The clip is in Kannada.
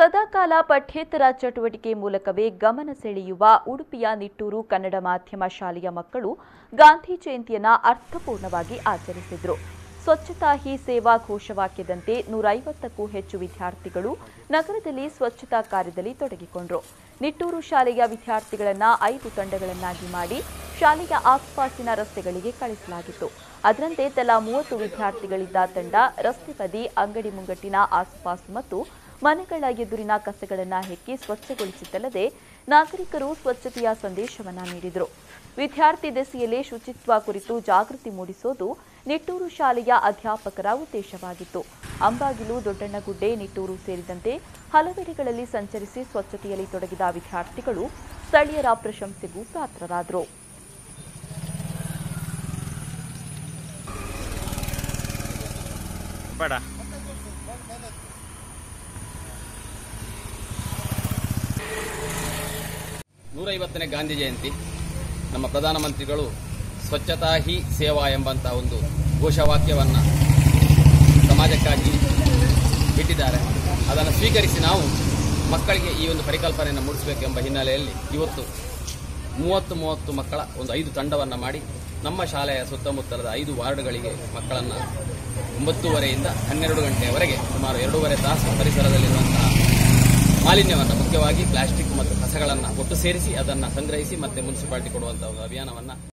ಸದಾಕಾಲ ಪಠ್ಯೇತರ ಚಟುವಟಿಕೆ ಮೂಲಕವೇ ಗಮನ ಸೆಳೆಯುವ ಉಡುಪಿಯ ನಿಟ್ಟೂರು ಕನ್ನಡ ಮಾಧ್ಯಮ ಶಾಲೆಯ ಮಕ್ಕಳು ಗಾಂಧಿ ಜಯಂತಿಯನ್ನ ಅರ್ಥಪೂರ್ಣವಾಗಿ ಆಚರಿಸಿದ್ರು ಸ್ವಚ್ಛತಾ ಹಿ ಸೇವಾ ಘೋಷವಾಕ್ಯದಂತೆ ನೂರೈವತ್ತಕ್ಕೂ ಹೆಚ್ಚು ವಿದ್ಯಾರ್ಥಿಗಳು ನಗರದಲ್ಲಿ ಸ್ವಚ್ಛತಾ ಕಾರ್ಯದಲ್ಲಿ ತೊಡಗಿಕೊಂಡರು ನಿಟ್ಟೂರು ಶಾಲೆಯ ವಿದ್ಯಾರ್ಥಿಗಳನ್ನ ಐದು ತಂಡಗಳನ್ನಾಗಿ ಮಾಡಿ ಶಾಲೆಯ ಆಸುಪಾಸಿನ ರಸ್ತೆಗಳಿಗೆ ಕಳಿಸಲಾಗಿತ್ತು ಅದರಂತೆ ತಲಾ ಮೂವತ್ತು ವಿದ್ಯಾರ್ಥಿಗಳಿದ್ದ ತಂಡ ರಸ್ತೆ ಬದಿ ಅಂಗಡಿ ಮುಂಗಟ್ಟಿನ ಆಸುಪಾಸು ಮತ್ತು ಮನೆಗಳ ಎದುರಿನ ಕಸಗಳನ್ನು ಹೆಕ್ಕಿ ಸ್ವಚ್ಛಗೊಳಿಸಿದ್ದಲ್ಲದೆ ನಾಗರಿಕರು ಸ್ವಚ್ಛತೆಯ ಸಂದೇಶವನ್ನ ನೀಡಿದರು ವಿದ್ಯಾರ್ಥಿ ದೆಸೆಯಲ್ಲೇ ಶುಚಿತ್ವ ಕುರಿತು ಜಾಗೃತಿ ಮೂಡಿಸೋದು ನಿಟ್ಟೂರು ಶಾಲೆಯ ಅಧ್ಯಾಪಕರ ಉದ್ದೇಶವಾಗಿತ್ತು ಅಂಬಾಗಿಲು ದೊಡ್ಡಣ್ಣಗುಡ್ಡೆ ನಿಟ್ಟೂರು ಸೇರಿದಂತೆ ಹಲವೆಡೆಗಳಲ್ಲಿ ಸಂಚರಿಸಿ ಸ್ವಚ್ಛತೆಯಲ್ಲಿ ತೊಡಗಿದ ವಿದ್ಯಾರ್ಥಿಗಳು ಸ್ಥಳೀಯರ ಪ್ರಶಂಸೆಗೂ ಪಾತ್ರರಾದರು ಬೇಡ ನೂರೈವತ್ತನೇ ಗಾಂಧಿ ಜಯಂತಿ ನಮ್ಮ ಪ್ರಧಾನಮಂತ್ರಿಗಳು ಸ್ವಚ್ಛತಾ ಹಿ ಸೇವಾ ಎಂಬಂತ ಒಂದು ಘೋಷವಾಕ್ಯವನ್ನು ಸಮಾಜಕ್ಕಾಗಿ ಬಿಟ್ಟಿದ್ದಾರೆ ಅದನ್ನು ಸ್ವೀಕರಿಸಿ ನಾವು ಮಕ್ಕಳಿಗೆ ಈ ಒಂದು ಪರಿಕಲ್ಪನೆಯನ್ನು ಮೂಡಿಸಬೇಕೆಂಬ ಹಿನ್ನೆಲೆಯಲ್ಲಿ ಇವತ್ತು ಮೂವತ್ತು ಮೂವತ್ತು ಮಕ್ಕಳ ಒಂದು ಐದು ತಂಡವನ್ನು ಮಾಡಿ ನಮ್ಮ ಶಾಲೆಯ ಸುತ್ತಮುತ್ತಲದ ಐದು ವಾರ್ಡ್ಗಳಿಗೆ ಮಕ್ಕಳನ್ನು ಒಂಬತ್ತೂವರೆಯಿಂದ ಹನ್ನೆರಡು ಗಂಟೆಯವರೆಗೆ ಸುಮಾರು ಎರಡೂವರೆ ತಾಸು ಪರಿಸರದಲ್ಲಿರುವಂತಹ ಮಾಲಿನ್ಯವನ್ನು ಮುಖ್ಯವಾಗಿ ಪ್ಲಾಸ್ಟಿಕ್ ಮತ್ತು ಕಸಗಳನ್ನು ಒಟ್ಟು ಸೇರಿಸಿ ಅದನ್ನು ಸಂಗ್ರಹಿಸಿ ಮತ್ತೆ ಮುನ್ಸಿಪಾಲಿಟಿ ಕೊಡುವಂತಹ ಒಂದು ಅಭಿಯಾನವನ್ನು